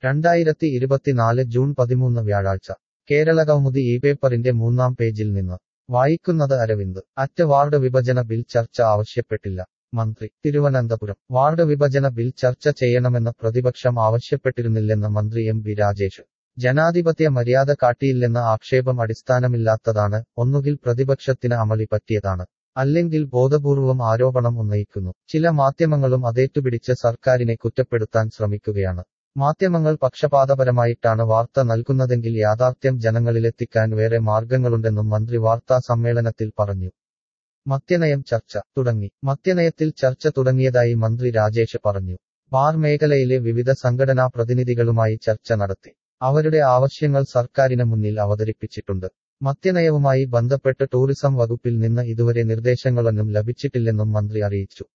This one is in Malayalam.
രണ്ടായിരത്തി ഇരുപത്തിനാല് ജൂൺ പതിമൂന്ന് വ്യാഴാഴ്ച കേരളകൗമുദി ഈ പേപ്പറിന്റെ മൂന്നാം പേജിൽ നിന്ന് വായിക്കുന്നത് അരവിന്ദ് അറ്റ് വാർഡ് വിഭജന ബിൽ ചർച്ച ആവശ്യപ്പെട്ടില്ല മന്ത്രി തിരുവനന്തപുരം വാർഡ് വിഭജന ബിൽ ചർച്ച ചെയ്യണമെന്ന് പ്രതിപക്ഷം ആവശ്യപ്പെട്ടിരുന്നില്ലെന്ന് മന്ത്രി എം ബി രാജേഷ് ജനാധിപത്യ മര്യാദ കാട്ടിയില്ലെന്ന ആക്ഷേപം അടിസ്ഥാനമില്ലാത്തതാണ് ഒന്നുകിൽ പ്രതിപക്ഷത്തിന് അമളി പറ്റിയതാണ് അല്ലെങ്കിൽ ബോധപൂർവം ആരോപണം ഉന്നയിക്കുന്നു ചില മാധ്യമങ്ങളും അതേറ്റുപിടിച്ച് സർക്കാരിനെ കുറ്റപ്പെടുത്താൻ ശ്രമിക്കുകയാണ് മാധ്യമങ്ങൾ പക്ഷപാതപരമായിട്ടാണ് വാർത്ത നൽകുന്നതെങ്കിൽ യാഥാർത്ഥ്യം ജനങ്ങളിലെത്തിക്കാൻ വേറെ മാർഗങ്ങളുണ്ടെന്നും മന്ത്രി വാർത്താ സമ്മേളനത്തിൽ പറഞ്ഞു മദ്യനയം ചർച്ച തുടങ്ങി മദ്യനയത്തിൽ ചർച്ച തുടങ്ങിയതായി മന്ത്രി രാജേഷ് പറഞ്ഞു ബാർ മേഖലയിലെ വിവിധ സംഘടനാ പ്രതിനിധികളുമായി ചർച്ച നടത്തി അവരുടെ ആവശ്യങ്ങൾ സർക്കാരിന് മുന്നിൽ അവതരിപ്പിച്ചിട്ടുണ്ട് മദ്യനയവുമായി ബന്ധപ്പെട്ട് ടൂറിസം വകുപ്പിൽ നിന്ന് ഇതുവരെ നിർദ്ദേശങ്ങളൊന്നും ലഭിച്ചിട്ടില്ലെന്നും മന്ത്രി അറിയിച്ചു